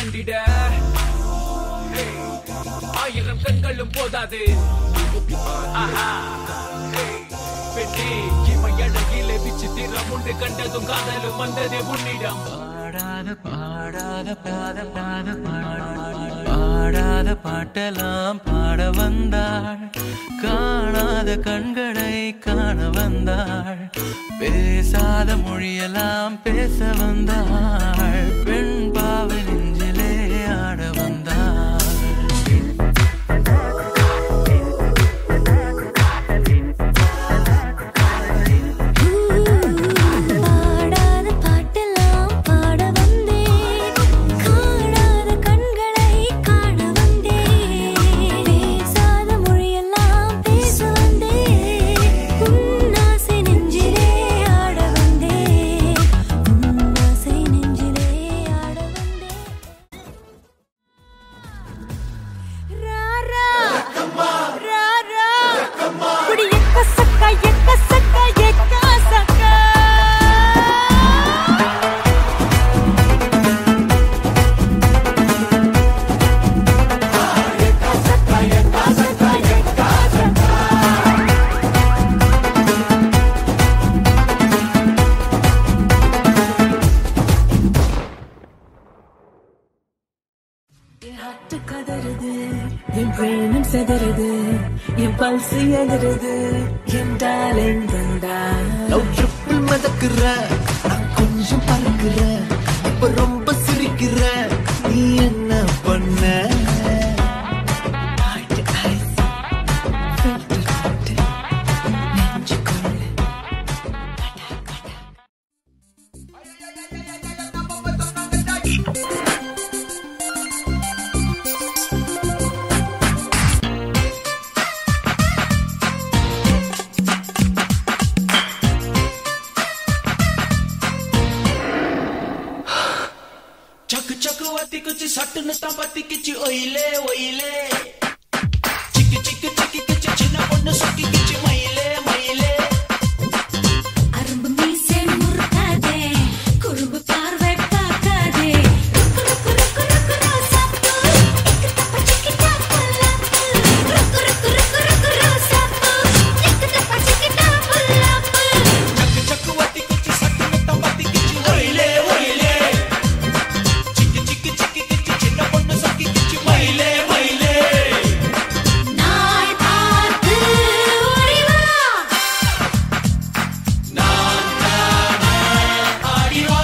கண்டிட Hey, ஆயிரம் கண்களும் போதாது ஆஹா. Hey, பெண்ணே இமை அழகிலே விசித்திரம் உண்டு கண்டதும் காதலும் வந்ததே உன்னிடம் பாடாத பாடாத பாத பாத பாடாத பாடாத பாட்டெல்லாம் பாட வந்தாள் காணாத கண்களை காண வந்தாள் பேசாத மொழியெல்லாம் பேச வந்தாள் பெண் பாவை நெஞ்சிலே ஆட வந்தாள் பாடாத பாட்டெல்லாம் பாட வந்தேன் காணாத கண்களை காண வந்தேன் பேசாத மொழியெல்லாம் பேச வந்தேன் உன் ஆசை நெஞ்சிலே ஆட வந்தேன் உன் ஆசை நெஞ்சிலே ஆட வந்தேன் ராரா ராரா குடி எக்க சக்க எக்க சக்க எக்க சக்க என் ஹார்ட் கதறுது என் பிரேமம் செதறுது என் பல்ஸ் எதிருது என் டார்லிங் வந்தா லவ் ட்ரிப்பில் மிதக்குற நான் கொஞ்சம் பறக்குற இப்ப ரொம்ப சிரிக்கிற நீ என்ன பண்ண ஹார்ட் ஐஸ் ஃபில்டர் போட்டு நெஞ்சுக்குள்ள சக்கு சக்கு வத்தி குச்சி சட்டுன்னு தான் பத்தி கிச்சி ஒயிலே ஒயிலே சிக்கி சிக்கி சிக்கி கிச்சி சின்ன பொண்ணு சொக்கி கிச்சி மயிலே மயிலே அரும்பு மீசை முறுக்காதே குறும்பு பார்வை பார்க்காதே ருக்கு ருக்கு ருக்கு ருக்கு ரோசாப்பூ இக்கு தப்பா சிக்கிட்டா புல்லாப்பு ருக்கு ருக்கு ருக்கு ருக்கு ரோசாப்பூ இக்கு தப்பா சிக்கிட்டா புல்லாப்பு சக்கு சக்கு வத்தி குச்சி சட்டுன்னு தான் பத்தி கிச்சி ஒயிலே ஒயிலே சிக்கி சிக்கி சிக்கி கிச்சி சின்ன பொண்ணு சொக்கி கிச்சி மயிலே மயிலே நாள் பார்த்து ஓடிவா நான் தானே ஆடிவா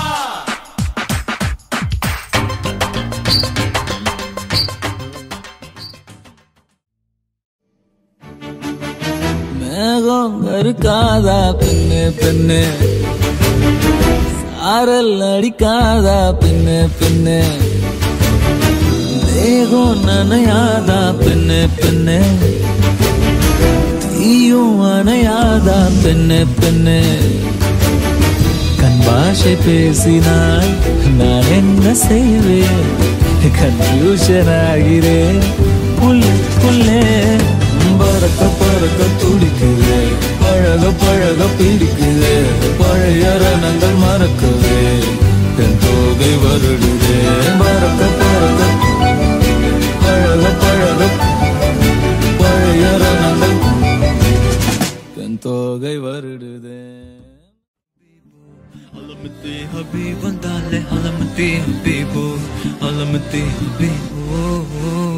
மேகம் கருக்காதா பெண்ணு பெண்ணு சாரல் அடிக்காதா பெண்ணு பெண்ணு தேகம் நனையாதா பெண்ணு பெண்ணு தீயும் அணையாதா பெண்ணு பெண்ணு கண் பாஷை பேசினால் நான் என்ன செய்வேன் கன்ஃபியூஷன் ஆகிறேன் உள்ளுக்குள்ளே பறக்க பறக்க துடிக்குது பழக பழக பிடிக்குது பழைய ரணங்கள் மறக்குது என் தோகை வருடுது பறக்க பறக்க பழக பழக பழைய ரணங்கள் என் தோகை வருடுது علمتي حبيب دالي علمتي حبيبو علمتي حبيبو